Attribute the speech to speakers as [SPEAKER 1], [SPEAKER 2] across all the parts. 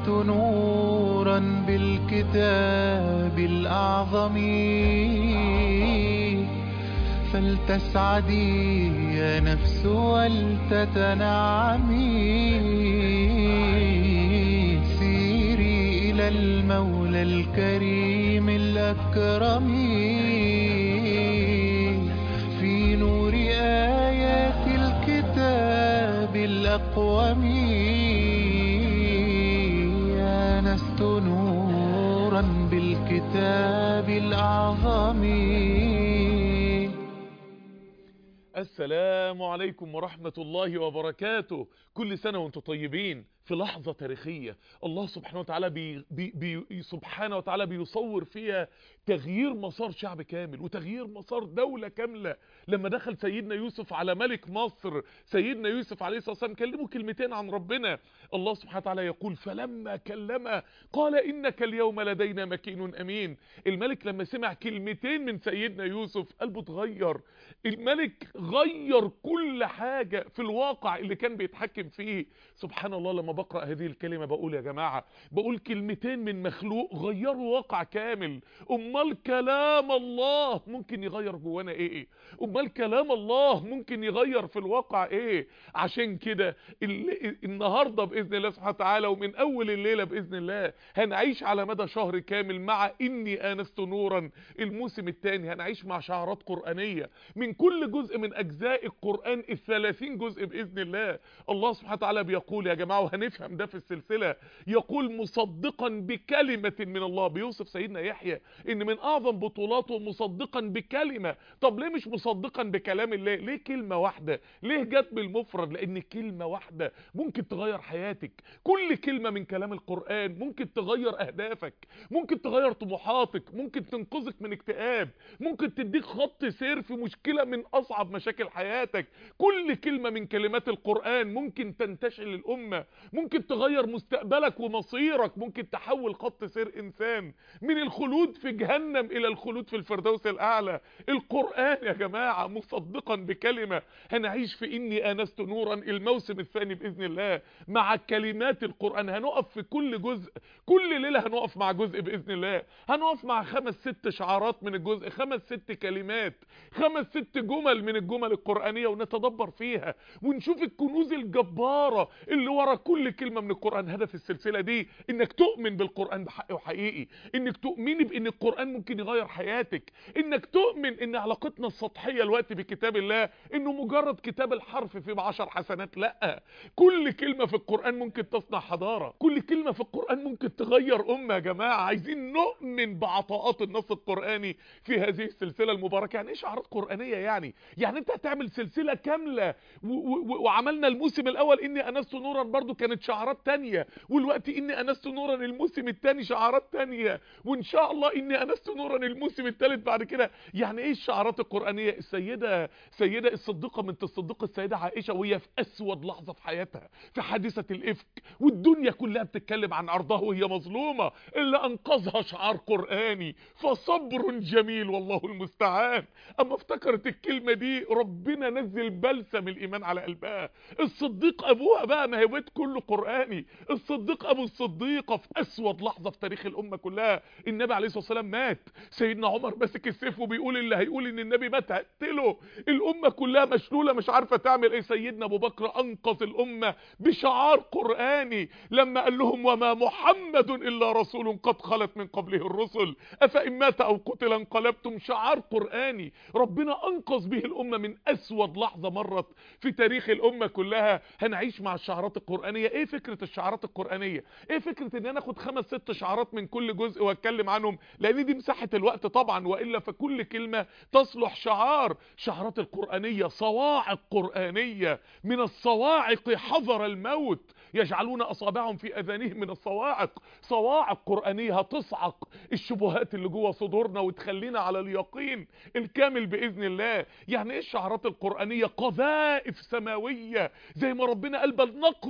[SPEAKER 1] آنست نورا بالكتاب الأعظم فلتسعدي يا نفس ولتتنعمي سيري إلى المولى الكريم الأكرم في نور آيات الكتاب الأقوم آنست نورا بالكتاب الأعظم
[SPEAKER 2] السلام عليكم ورحمة الله وبركاته كل سنة وانتم طيبين في لحظة تاريخية الله سبحانه وتعالى بي بي بي سبحانه وتعالى بيصور فيها تغيير مسار شعب كامل وتغيير مسار دولة كاملة لما دخل سيدنا يوسف على ملك مصر سيدنا يوسف عليه الصلاة والسلام كلمه كلمتين عن ربنا الله سبحانه وتعالى يقول فلما كلمه قال إنك اليوم لدينا مكين أمين الملك لما سمع كلمتين من سيدنا يوسف قلبه اتغير الملك غير كل حاجة في الواقع اللي كان بيتحكم فيه سبحان الله لما بقرأ هذه الكلمة بقول يا جماعة بقول كلمتين من مخلوق غيروا واقع كامل امال كلام الله ممكن يغير جوانا ايه امال كلام الله ممكن يغير في الواقع ايه عشان كده النهاردة بإذن الله سبحانه وتعالى ومن اول الليلة بإذن الله هنعيش على مدى شهر كامل مع اني آنست نورا الموسم الثاني هنعيش مع شعارات قرآنية من كل جزء من اجزاء القرآن الثلاثين جزء بإذن الله الله سبحانه وتعالى بيقول يا جماعة وهنفهم ده في السلسلة يقول مصدقا بكلمة من الله بيوصف سيدنا يحيى ان من اعظم بطولاته مصدقا بكلمة طب ليه مش مصدقا بكلام الله ليه كلمة واحدة ليه جت بالمفرد لان كلمة واحدة ممكن تغير حياتك كل كلمة من كلام القرآن ممكن تغير اهدافك ممكن تغير طموحاتك ممكن تنقذك من اكتئاب ممكن تديك خط سير في مشكلة من اصعب مشاكل حياتك كل كلمة من كلمات القرآن ممكن تنتشل الامة ممكن تغير مستقبلك ومصيرك ممكن تحول خط سير انسان من الخلود في جهنم الى الخلود في الفردوس الاعلى القرآن يا جماعة مصدقا بكلمة هنعيش في اني انست نورا الموسم الثاني باذن الله مع كلمات القرآن هنقف في كل جزء كل ليلة هنقف مع جزء باذن الله هنقف مع خمس ست شعارات من الجزء خمس ست كلمات خمس ست جمل من الجمل القرآنية ونتدبر فيها ونشوف الكنوز الجبارة اللي ورا كل كلمة من القرآن هدف السلسلة دي انك تؤمن بالقرآن بحق وحقيقي انك تؤمني بان القرآن ممكن يغير حياتك انك تؤمن ان علاقتنا السطحية الوقت بكتاب الله انه مجرد كتاب الحرف فيه بعشر حسنات لا كل كلمة في القرآن ممكن تصنع حضارة كل كلمة في القرآن ممكن تغير امة يا جماعة عايزين نؤمن بعطاءات النص القرآني في هذه السلسلة المباركة يعني ايه شعارات قرآنية يعني يعني انت هتعمل سلسلة كاملة وعملنا الموسم الاول اني انست نورا برضو كانت شعارات تانية والوقت اني انست نورا الموسم الثاني شعارات تانية وان شاء الله اني انست نورا الموسم الثالث بعد كده يعني ايه الشعارات القرآنية السيدة سيدة الصديقة من الصديقة السيدة عائشة وهي في اسود لحظة في حياتها في حادثة الافك والدنيا كلها بتتكلم عن عرضها وهي مظلومة اللي انقذها شعار قرآني فصبر جميل والله المستعان اما افتكرت الكلمة دي ربنا نزل بلسم الايمان على قلبها الصديق ابوها بقى ما هي بيت كله قرآني الصديق ابو الصديقة في اسود لحظة في تاريخ الامة كلها النبي عليه الصلاة والسلام مات سيدنا عمر ماسك السيف وبيقول اللي هيقول ان النبي مات هقتله الامة كلها مشلولة مش عارفة تعمل ايه سيدنا ابو بكر انقذ الامة بشعار قرآني لما قال لهم وما محمد الا رسول قد خلت من قبله الرسل افان مات او قتل انقلبتم شعار قرآني ربنا انقذ به الامة من اسود لحظة مرت في تاريخ الامة كلها هنعيش مع الشعارات القرآنية ايه فكرة الشعارات القرآنية ايه فكرة ان انا اخد خمس ست شعارات من كل جزء واتكلم عنهم لان دي مساحة الوقت طبعا والا فكل كلمة تصلح شعار شعارات القرآنية صواعق قرآنية من الصواعق حذر الموت يجعلون اصابعهم في اذانهم من الصواعق صواعق قرآنية هتصعق الشبهات اللي جوه صدورنا وتخلينا على اليقين الكامل باذن الله يعني ايه الشعارات القرآنية قذائف سماوية زي ما ربنا قال بل نقذف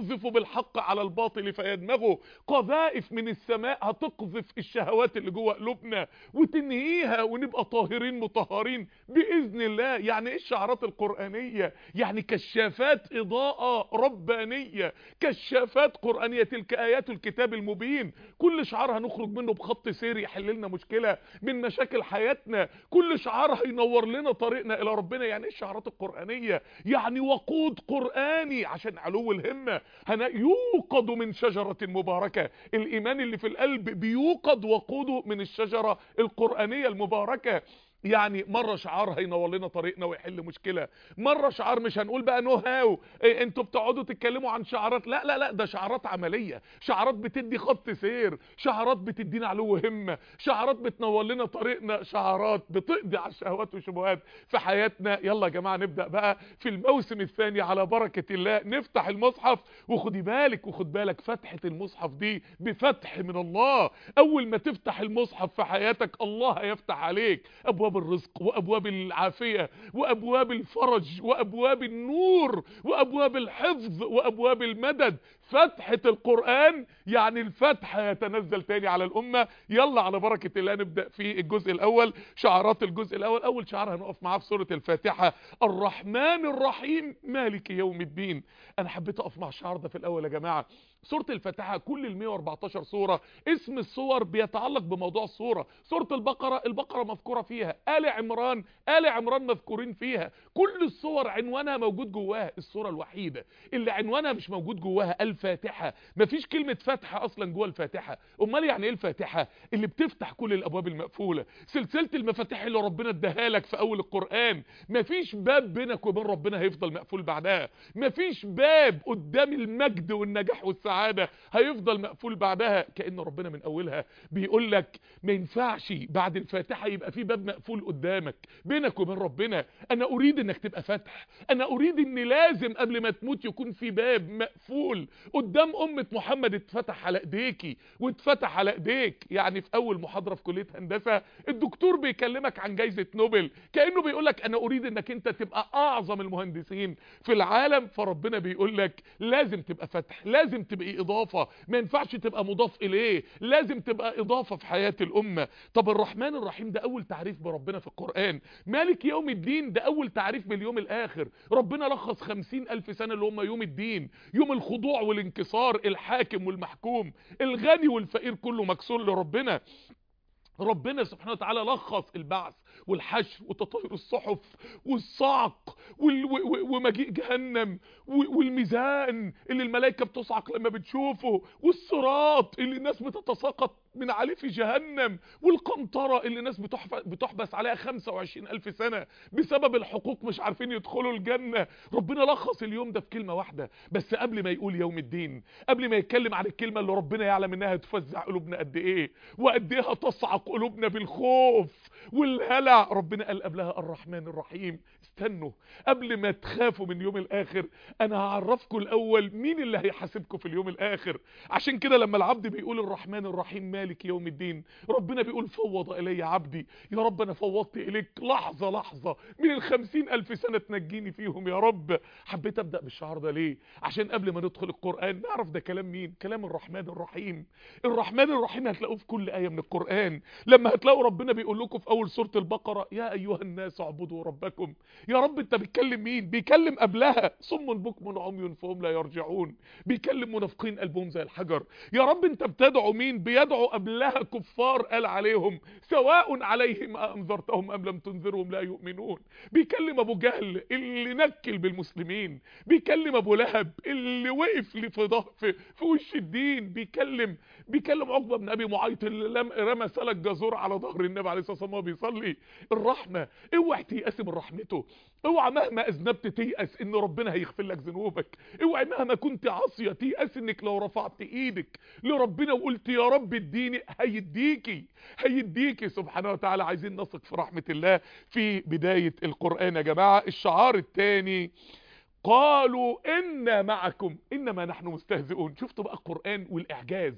[SPEAKER 2] الحق على الباطل فيدمغه قذائف من السماء هتقذف الشهوات اللي جوه قلوبنا وتنهيها ونبقى طاهرين مطهرين باذن الله يعني ايه الشعارات القرانيه يعني كشافات اضاءه ربانيه كشافات قرانيه تلك ايات الكتاب المبين كل شعار هنخرج منه بخط سير يحل لنا مشكله من مشاكل حياتنا كل شعار هينور لنا طريقنا الى ربنا يعني ايه الشعارات القرانيه يعني وقود قراني عشان علو الهمه هنا يوقد من شجره مباركه الايمان اللي في القلب بيوقد وقوده من الشجره القرانيه المباركه يعني مرة شعار هينور لنا طريقنا ويحل مشكلة مرة شعار مش هنقول بقى نو هاو إيه انتوا بتقعدوا تتكلموا عن شعارات لا لا لا ده شعارات عملية شعارات بتدي خط سير شعارات بتدينا علو همة شعارات بتنور لنا طريقنا شعارات بتقضي على الشهوات والشبهات في حياتنا يلا يا جماعة نبدأ بقى في الموسم الثاني على بركة الله نفتح المصحف وخدي بالك وخد بالك فتحة المصحف دي بفتح من الله اول ما تفتح المصحف في حياتك الله هيفتح عليك ابواب ابواب الرزق وابواب العافيه وابواب الفرج وابواب النور وابواب الحفظ وابواب المدد فتحة القرآن يعني الفتح يتنزل تاني على الأمة يلا على بركة الله نبدأ في الجزء الأول شعارات الجزء الأول أول شعار هنقف معاه في سورة الفاتحة الرحمن الرحيم مالك يوم الدين أنا حبيت أقف مع الشعار ده في الأول يا جماعة سورة الفاتحة كل ال 114 سورة اسم السور بيتعلق بموضوع السورة سورة البقرة البقرة مذكورة فيها آل عمران آل عمران مذكورين فيها كل السور عنوانها موجود جواها السورة الوحيدة اللي عنوانها مش موجود جواها الفاتحة مفيش كلمة فتحة اصلا جوه الفاتحة امال يعني ايه الفاتحة اللي بتفتح كل الابواب المقفولة سلسلة المفاتيح اللي ربنا اداها لك في اول القرآن مفيش باب بينك وبين ربنا هيفضل مقفول بعدها مفيش باب قدام المجد والنجاح والسعادة هيفضل مقفول بعدها كأن ربنا من اولها بيقول لك ما ينفعش بعد الفاتحة يبقى في باب مقفول قدامك بينك وبين ربنا انا اريد انك تبقى فتح انا اريد ان لازم قبل ما تموت يكون في باب مقفول قدام أمة محمد اتفتح على ايديكي واتفتح على ايديك يعني في اول محاضرة في كلية هندسة الدكتور بيكلمك عن جايزة نوبل كأنه بيقولك انا اريد انك انت تبقى اعظم المهندسين في العالم فربنا بيقولك لازم تبقى فتح لازم تبقى اضافة ما ينفعش تبقى مضاف اليه لازم تبقى اضافة في حياة الامة طب الرحمن الرحيم ده اول تعريف بربنا في القرآن مالك يوم الدين ده اول تعريف باليوم الاخر ربنا لخص خمسين الف سنة اللي هم يوم الدين يوم الخضوع والانكسار الحاكم والمحكوم الغني والفقير كله مكسور لربنا ربنا سبحانه وتعالى لخص البعث والحشر وتطهير الصحف والصعق وال- و- و- ومجيء جهنم و- والميزان اللي الملائكة بتصعق لما بتشوفه والصراط اللي الناس بتتساقط من عليه في جهنم والقنطرة اللي الناس بتحف- بتحبس عليها 25 ألف سنة بسبب الحقوق مش عارفين يدخلوا الجنة ربنا لخص اليوم ده في كلمة واحدة بس قبل ما يقول يوم الدين قبل ما يتكلم عن الكلمة اللي ربنا يعلم انها تفزع قلوبنا قد ايه وقد ايه هتصعق قلوبنا بالخوف والهلع ربنا قال قبلها الرحمن الرحيم استنوا قبل ما تخافوا من يوم الاخر انا هعرفكم الاول مين اللي هيحاسبكم في اليوم الاخر عشان كده لما العبد بيقول الرحمن الرحيم مالك يوم الدين ربنا بيقول فوض الي عبدي يا رب انا فوضت اليك لحظة لحظة من الخمسين الف سنة تنجيني فيهم يا رب حبيت ابدأ بالشعار ده ليه عشان قبل ما ندخل القرآن نعرف ده كلام مين كلام الرحمن الرحيم الرحمن الرحيم هتلاقوه في كل آية من القرآن لما هتلاقوا ربنا بيقول لكم في اول سورة البقرة يا ايها الناس اعبدوا ربكم يا رب انت بتكلم مين بيكلم قبلها صم بكم عمي فهم لا يرجعون بيكلم منافقين قلبهم زي الحجر يا رب انت بتدعو مين بيدعو قبلها كفار قال عليهم سواء عليهم انذرتهم ام لم تنذرهم لا يؤمنون بيكلم ابو جهل اللي نكل بالمسلمين بيكلم ابو لهب اللي وقف لي في ظهر في, في وش الدين بيكلم بيكلم عقبه بن ابي معيط اللي لم رمى سلك جزور على ظهر النبي عليه الصلاه والسلام وهو بيصلي الرحمه اوعى تيأس من رحمته اوعى مهما اذنبت تيأس ان ربنا هيغفر لك ذنوبك اوعى مهما كنت عاصيه تيأس انك لو رفعت ايدك لربنا وقلت يا رب اديني هيديكي هيديكي سبحانه وتعالى عايزين نثق في رحمه الله في بدايه القران يا جماعه الشعار الثاني قالوا إنا معكم إنما نحن مستهزئون شفتوا بقى القرآن والإعجاز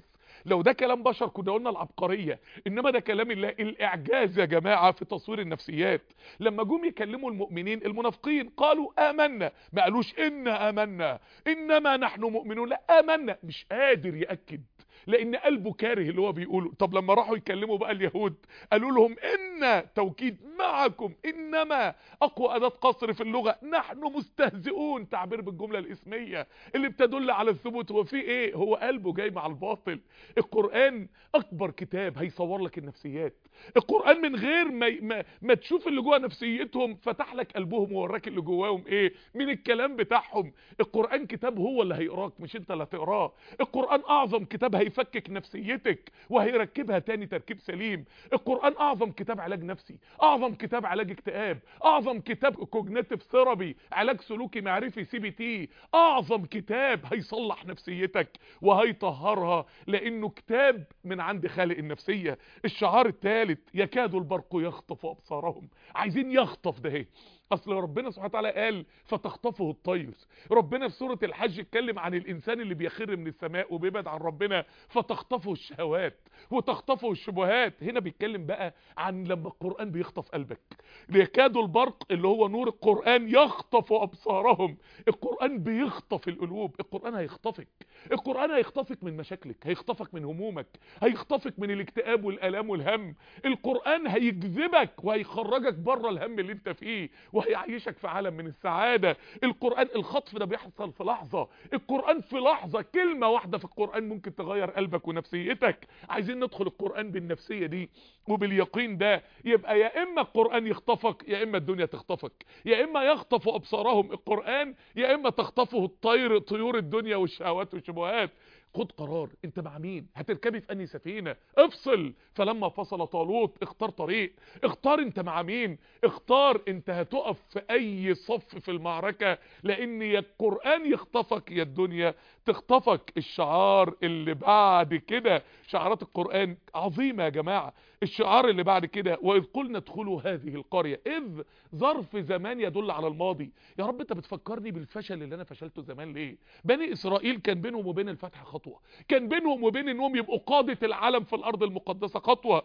[SPEAKER 2] لو ده كلام بشر كنا قلنا العبقريه انما ده كلام الله الاعجاز يا جماعه في تصوير النفسيات لما جم يكلموا المؤمنين المنافقين قالوا امنا ما قالوش انا امنا انما نحن مؤمنون لا امنا مش قادر ياكد لان قلبه كاره اللي هو بيقوله طب لما راحوا يكلموا بقى اليهود قالوا لهم ان توكيد معكم انما اقوى اداه قصر في اللغه نحن مستهزئون تعبير بالجمله الاسميه اللي بتدل على الثبوت هو في ايه هو قلبه جاي مع الباطل القران اكبر كتاب هيصور لك النفسيات القران من غير ما ما, ما تشوف اللي جوه نفسيتهم فتح لك قلبهم ووراك اللي جواهم ايه من الكلام بتاعهم القران كتاب هو اللي هيقراك مش انت اللي هتقراه القران اعظم كتاب هيفكك نفسيتك وهيركبها تاني تركيب سليم القران اعظم كتاب علاج نفسي اعظم كتاب علاج اكتئاب اعظم كتاب كوجنيتيف ثيرابي علاج سلوكي معرفي سي بي تي اعظم كتاب هيصلح نفسيتك وهيطهرها لانه كتاب من عند خالق النفسيه الشعار الثالث يكاد البرق يخطف ابصارهم عايزين يخطف ده ايه اصل ربنا سبحانه وتعالى قال فتخطفه الطير ربنا في سوره الحج اتكلم عن الانسان اللي بيخر من السماء وبيبعد عن ربنا فتخطفه الشهوات وتخطفه الشبهات هنا بيتكلم بقى عن لما القران بيخطف قلبك يكاد البرق اللي هو نور القران يخطف ابصارهم القران بيخطف القلوب القران هيخطفك القران هيخطفك من مشاكلك هيخطفك من همومك هيخطفك من الاكتئاب والالام والهم القران هيجذبك وهيخرجك بره الهم اللي انت فيه وهيعيشك في عالم من السعادة القرآن الخطف ده بيحصل في لحظة القرآن في لحظة كلمة واحدة في القرآن ممكن تغير قلبك ونفسيتك عايزين ندخل القرآن بالنفسية دي وباليقين ده يبقى يا إما القرآن يخطفك يا إما الدنيا تخطفك يا إما يخطف أبصارهم القرآن يا إما تخطفه الطير طيور الدنيا والشهوات والشبهات خد قرار انت مع مين هتركبي في انهي سفينه افصل فلما فصل طالوت اختار طريق اختار انت مع مين اختار انت هتقف في اي صف في المعركه لان يا القران يخطفك يا الدنيا تخطفك الشعار اللي بعد كده شعارات القران عظيمه يا جماعه الشعار اللي بعد كده واذ قلنا ادخلوا هذه القريه اذ ظرف زمان يدل على الماضي يا رب انت بتفكرني بالفشل اللي انا فشلته زمان ليه بني اسرائيل كان بينهم وبين الفتح خطوه كان بينهم وبين انهم يبقوا قاده العالم في الارض المقدسه خطوه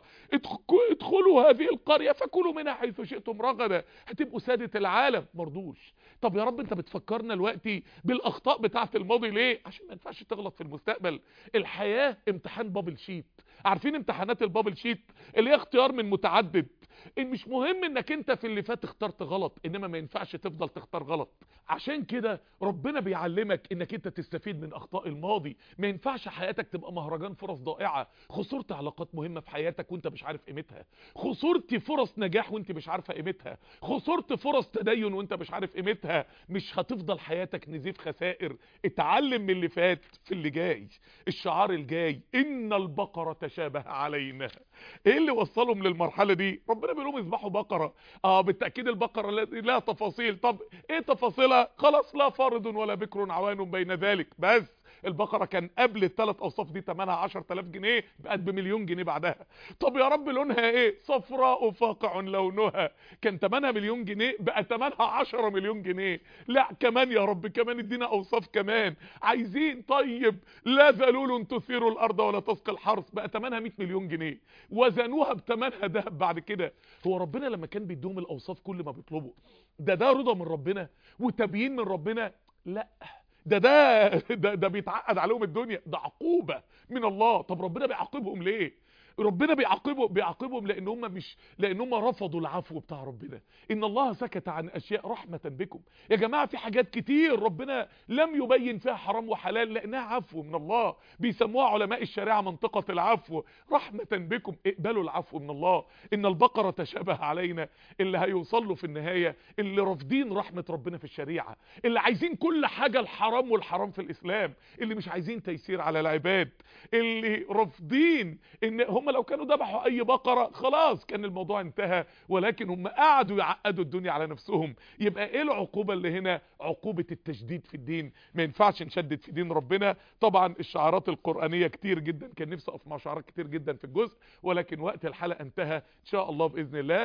[SPEAKER 2] ادخلوا هذه القريه فكلوا منها حيث شئتم رغدا هتبقوا ساده العالم مرضوش طب يا رب انت بتفكرنا دلوقتي بالاخطاء بتاعه الماضي ليه عشان ما ينفعش تغلط في المستقبل الحياه امتحان بابل شيت عارفين امتحانات البابل شيت اللي هي اختيار من متعدد ان مش مهم انك انت في اللي فات اخترت غلط انما ما ينفعش تفضل تختار غلط عشان كده ربنا بيعلمك انك انت تستفيد من اخطاء الماضي ما ينفعش حياتك تبقى مهرجان فرص ضائعه خسرت علاقات مهمه في حياتك وانت مش عارف قيمتها خسرت فرص نجاح وانت مش عارفه قيمتها خسرت فرص تدين وانت مش عارف قيمتها مش هتفضل حياتك نزيف خسائر اتعلم من اللي فات في اللي جاي الشعار الجاي ان البقره تشابه علينا ايه اللي وصلهم للمرحله دي ربنا بيقول لهم اذبحوا بقره اه بالتاكيد البقره لها تفاصيل طب ايه تفاصيلها خلاص لا فرد ولا بكر عوان بين ذلك بس البقره كان قبل الثلاث اوصاف دي ثمنها 10000 جنيه بقت بمليون جنيه بعدها طب يا رب لونها ايه صفراء فاقع لونها كان ثمنها مليون جنيه بقى ثمنها 10 مليون جنيه لا كمان يا رب كمان ادينا اوصاف كمان عايزين طيب لا ذلول تثير الارض ولا تسقي الحرث بقى ثمنها 100 مليون جنيه وزنوها بثمنها ذهب بعد كده هو ربنا لما كان بيديهم الاوصاف كل ما بيطلبوا ده ده رضا من ربنا وتبيين من ربنا لا ده ده ده, ده بيتعقد عليهم الدنيا ده عقوبة من الله طب ربنا بيعاقبهم ليه ربنا بيعاقبهم بيعاقبهم لان هم مش لان هم رفضوا العفو بتاع ربنا ان الله سكت عن اشياء رحمه بكم يا جماعه في حاجات كتير ربنا لم يبين فيها حرام وحلال لانها عفو من الله بيسموها علماء الشريعه منطقه العفو رحمه بكم اقبلوا العفو من الله ان البقره تشابه علينا اللي هيوصل له في النهايه اللي رافضين رحمه ربنا في الشريعه اللي عايزين كل حاجه الحرام والحرام في الاسلام اللي مش عايزين تيسير على العباد اللي رافضين ان هم لو كانوا ذبحوا اي بقرة خلاص كان الموضوع انتهى ولكن هم قعدوا يعقدوا الدنيا على نفسهم يبقى ايه العقوبة اللي هنا عقوبة التشديد في الدين ما ينفعش نشدد في دين ربنا طبعا الشعارات القرآنية كتير جدا كان نفسي اقف مع شعارات كتير جدا في الجزء ولكن وقت الحلقة انتهى ان شاء الله باذن الله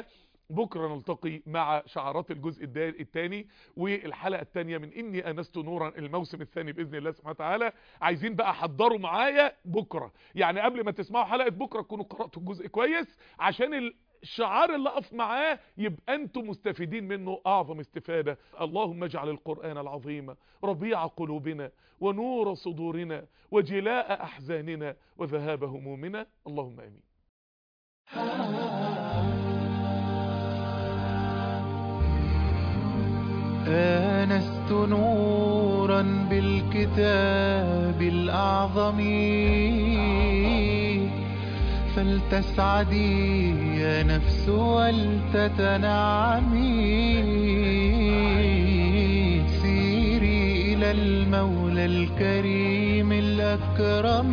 [SPEAKER 2] بكرة نلتقي مع شعارات الجزء الثاني والحلقة الثانية من إني أنست نورا الموسم الثاني بإذن الله سبحانه وتعالى عايزين بقى حضروا معايا بكرة يعني قبل ما تسمعوا حلقة بكرة تكونوا قرأتوا الجزء كويس عشان الشعار اللي أقف معاه يبقى أنتم مستفيدين منه أعظم استفادة اللهم اجعل القرآن العظيم ربيع قلوبنا ونور صدورنا وجلاء أحزاننا وذهاب همومنا اللهم أمين
[SPEAKER 1] آنست نورا بالكتاب الأعظم فلتسعدي يا نفس ولتتنعمي سيري إلى المولى الكريم الأكرم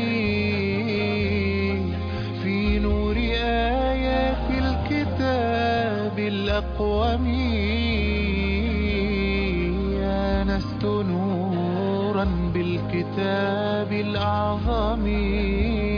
[SPEAKER 1] في نور آيات الكتاب الأقوم آنست نورا بالكتاب الأعظم